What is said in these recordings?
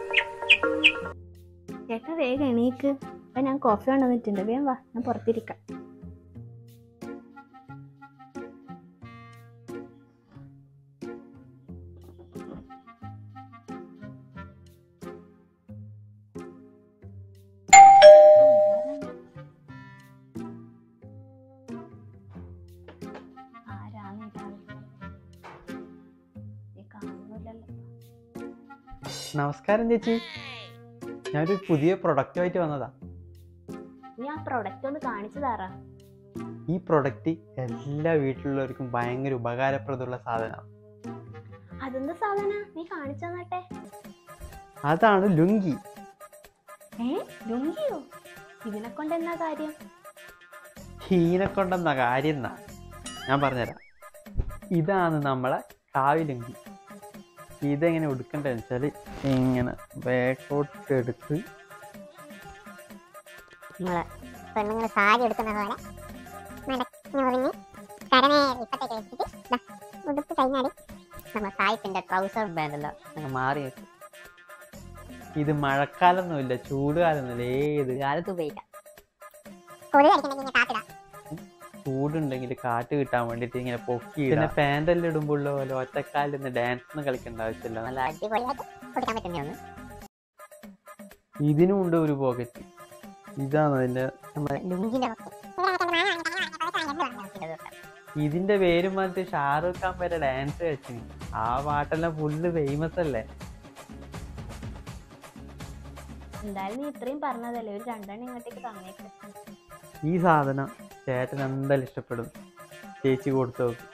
ചേട്ടാ വേഗം എണീക്ക് അപ്പൊ ഞാൻ കോഫി കൊണ്ടുവന്നിട്ടുണ്ട് വേഗം വാ ഞാൻ പുറത്തിരിക്കാം ആരാണ് ഈ രാവിലെ? ഈ കാണുന്നില്ലല്ലോ നമസ്കാരം ചേച്ചി ഞാനൊരു പുതിയ പ്രൊഡക്റ്റുമായിട്ട് വന്നതാ നീ ആ പ്രൊഡക്റ്റ് ഒന്ന് കാണിച്ചു തരാ ഈ പ്രൊഡക്റ്റ് എല്ലാ വീട്ടിലുള്ളവർക്കും ഭയങ്കര ഉപകാരപ്രദമുള്ള സാധനമാണ് അതെന്താ സാധന നീ കാണിച്ചു തന്നട്ടെ അതാണ് ലുങ്കി ഏ ലുങ്കിയോ ഇതിനെ കൊണ്ട് എന്നാ കാര്യം ഹീനെ കൊണ്ടെന്ന കാര്യം എന്നാ ഞാൻ പറഞ്ഞുതരാം ഇതാണ് നമ്മളെ കാവി ലുങ്കി ഇതെങ്ങനെ ഉടുക്കണ്ടെന്ന് വെച്ചാൽ ഇങ്ങനെ ബാക്കോട്ട് എടുത്ത് നമ്മള് പെണ്ണുങ്ങൾ സാരി എടുക്കുന്ന പോലെ മടക്കി മുറിഞ്ഞ് കരനേരെ ഇപ്പത്തേക്ക് വെച്ചിട്ട് ദാ ഉടുപ്പ് കഴിഞ്ഞാൽ നമ്മൾ സായിപ്പിന്റെ ട്രൗസർ ബാൻഡല്ല മാറി വെക്കും ഇത് മഴക്കാലൊന്നുമില്ല ചൂടുകാലൊന്നുമില്ല ഏത് കാലത്ത് ഉപയോഗിക്കാം കൊടി കളിക്കുന്നെങ്കിൽ കാത്തിടാം ചൂടുണ്ടെങ്കിൽ കാറ്റ് കിട്ടാൻ വേണ്ടിട്ട് ഇങ്ങനെ പൊക്കി പിന്നെ പാൻറ്റെല്ലാം ഇടുമ്പോൾ ഉള്ള പോലെ ഒറ്റക്കാലിൽ നിന്ന് ഡാൻസ് ഒന്നും കളിക്കേണ്ട ആവശ്യമില്ല നല്ല അടിപൊളിയായിട്ട് കൊടുക്കാൻ പറ്റുന്ന ഒന്ന് ഇതിനും ഉണ്ട് ഒരു പോക്കറ്റ് ഇതാണ് അതിന്റെ നമ്മുടെ ലുങ്കിന്റെ ഇതിന്റെ പേരും പറഞ്ഞിട്ട് ഷാറൂഖ് ഖാൻ വരെ ഡാൻസ് കളിച്ചു ആ പാട്ടെല്ലാം ഫുള്ള് ഫേമസ് അല്ലേ എന്തായാലും നീ ഇത്രയും പറഞ്ഞതല്ലേ ഒരു രണ്ടെണ്ണം ഇങ്ങോട്ടേക്ക് തന്നേക്ക് ഈ സാധനം ചേട്ടൻ എന്തായാലും ഇഷ്ടപ്പെടും ചേച്ചി കൊടുത്തു നോക്ക്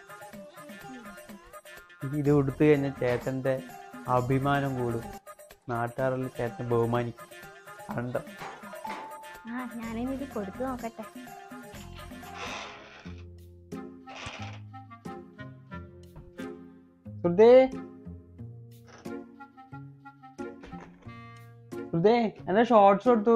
ഇത് കൊടുത്തു കഴിഞ്ഞാൽ ചേട്ടന്റെ അഭിമാനം കൂടും നാട്ടുകാരിൽ ചേട്ടൻ ബഹുമാനിക്കും കണ്ടോ ആ ഞാനിനി ഇത് കൊടുത്തു നോക്കട്ടെ സുധേ സുധേ എന്നാ ഷോർട്സ് കൊടുത്തു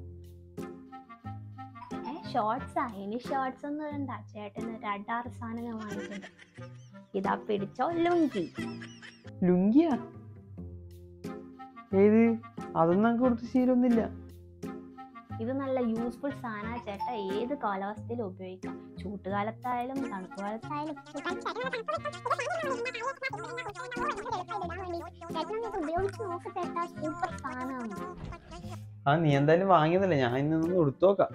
ഏ ഷോർട്സാ ഇനി ഷോർട്സ് ഒന്നും ഇടണ്ട ചേട്ടന് ഒരു അടാറ് സാധനം വാങ്ങിയിട്ടുണ്ട് ഇതാ പിടിച്ചോ ലുങ്കി ലുങ്കിയാ ഏത് അതൊന്നും നമുക്ക് കൊടുത്ത് ശീലമൊന്നുമില്ല ഇത് നല്ല യൂസ്ഫുൾ സാധന ചേട്ടാ ഏത് കാലാവസ്ഥയിലും ഉപയോഗിക്കാം ചൂട്ടുകാലത്തായാലും തണുപ്പ് കാലത്തായാലും ഉപയോഗിച്ച് നോക്ക് ചേട്ടാ സൂപ്പർ സാധനമാണ് ആ നീ എന്തായാലും വാങ്ങിയതല്ലേ ഞാൻ ഇന്നൊന്ന് കൊടുത്തു നോക്കാം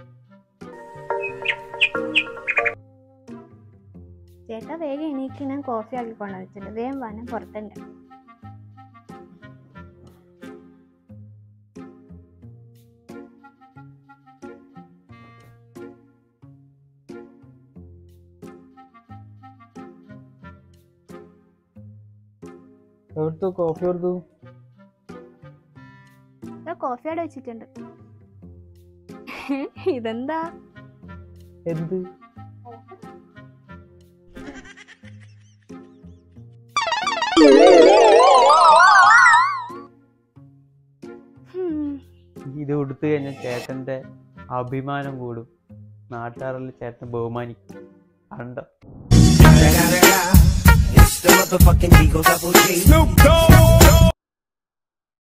ചേട്ടാ വേഗം എണീക്ക് ഞാൻ കോഫി ആക്കി കൊണ്ടുവച്ചിട്ടുണ്ട് വേഗം വാ ഞാൻ പുറത്തുണ്ട് കൊടുത്തു കോഫി കൊടുത്തു ഇതാ കോഫി അവിടെ വെച്ചിട്ടുണ്ട് ഇതെന്താ എന്ത് ഹും. ഇത് കൊടുത്തു കഴിഞ്ഞാൽ ചേട്ടന്റെ അഭിമാനം കൂടും നാട്ടുകാരിൽ ചേട്ടൻ ബഹുമാനിക്കും കണ്ടോ It's the motherfucking Eagle Double G. Snoop Dogg.